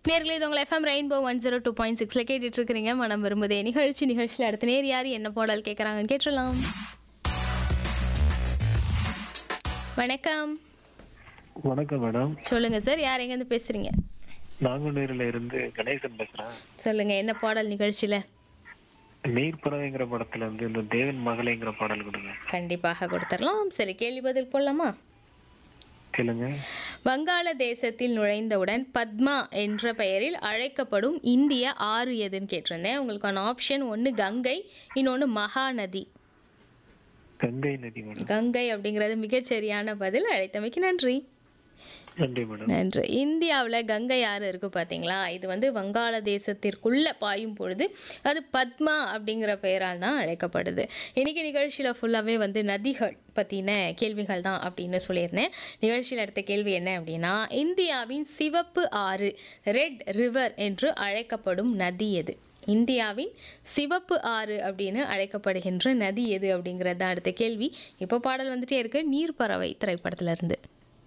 நேர்களே இது உங்கள் FM Rainbow one zero two point சிக்ஸில் கேட்டுட்டு இருக்கிறீங்க மனம் விரும்புதே நிகழ்ச்சி நிகழ்ச்சியில் அடுத்த நேர் யார் என்ன பாடல் கேட்குறாங்கன்னு கேட்டுடலாம் வணக்கம் வணக்கம் மேடம் சொல்லுங்க சார் யார் எங்கேருந்து பேசுறீங்க நாங்குநேரில இருந்து கணேசன் பேசுறேன் சொல்லுங்க என்ன பாடல் நிகழ்ச்சியில் நீர்ப்பறவைங்கிற படத்துல இருந்து இந்த தேவன் மகளைங்கிற பாடல் கொடுங்க கண்டிப்பாக கொடுத்துடலாம் சரி கேள்வி பதில் போடலாமா கேளுங்க வங்காளதேசத்தில் நுழைந்தவுடன் பத்மா என்ற பெயரில் அழைக்கப்படும் இந்திய ஆறு எதுன்னு கேட்டிருந்தேன் உங்களுக்கான ஆப்ஷன் ஒன்று கங்கை இன்னொன்று மகாநதி கங்கை நதி மேடம் கங்கை அப்படிங்கிறது மிகச்சரியான பதில் அழைத்தமைக்கு நன்றி நன்றி மேடம் நன்று இந்தியாவில் கங்கை ஆறு இருக்குது பார்த்தீங்களா இது வந்து வங்காளதேசத்திற்குள்ளே பாயும் பொழுது அது பத்மா அப்படிங்கிற பெயரால் தான் அழைக்கப்படுது இன்னைக்கு நிகழ்ச்சியில் ஃபுல்லாகவே வந்து நதிகள் பற்றின கேள்விகள் தான் அப்படின்னு சொல்லியிருந்தேன் நிகழ்ச்சியில் அடுத்த கேள்வி என்ன அப்படின்னா இந்தியாவின் சிவப்பு ஆறு ரெட் ரிவர் என்று அழைக்கப்படும் நதி எது இந்தியாவின் சிவப்பு ஆறு அப்படின்னு அழைக்கப்படுகின்ற நதி எது அப்படிங்கிறது தான் அடுத்த கேள்வி இப்போ பாடல் வந்துட்டே இருக்கு நீர்ப்பறவை திரைப்படத்துல இருந்து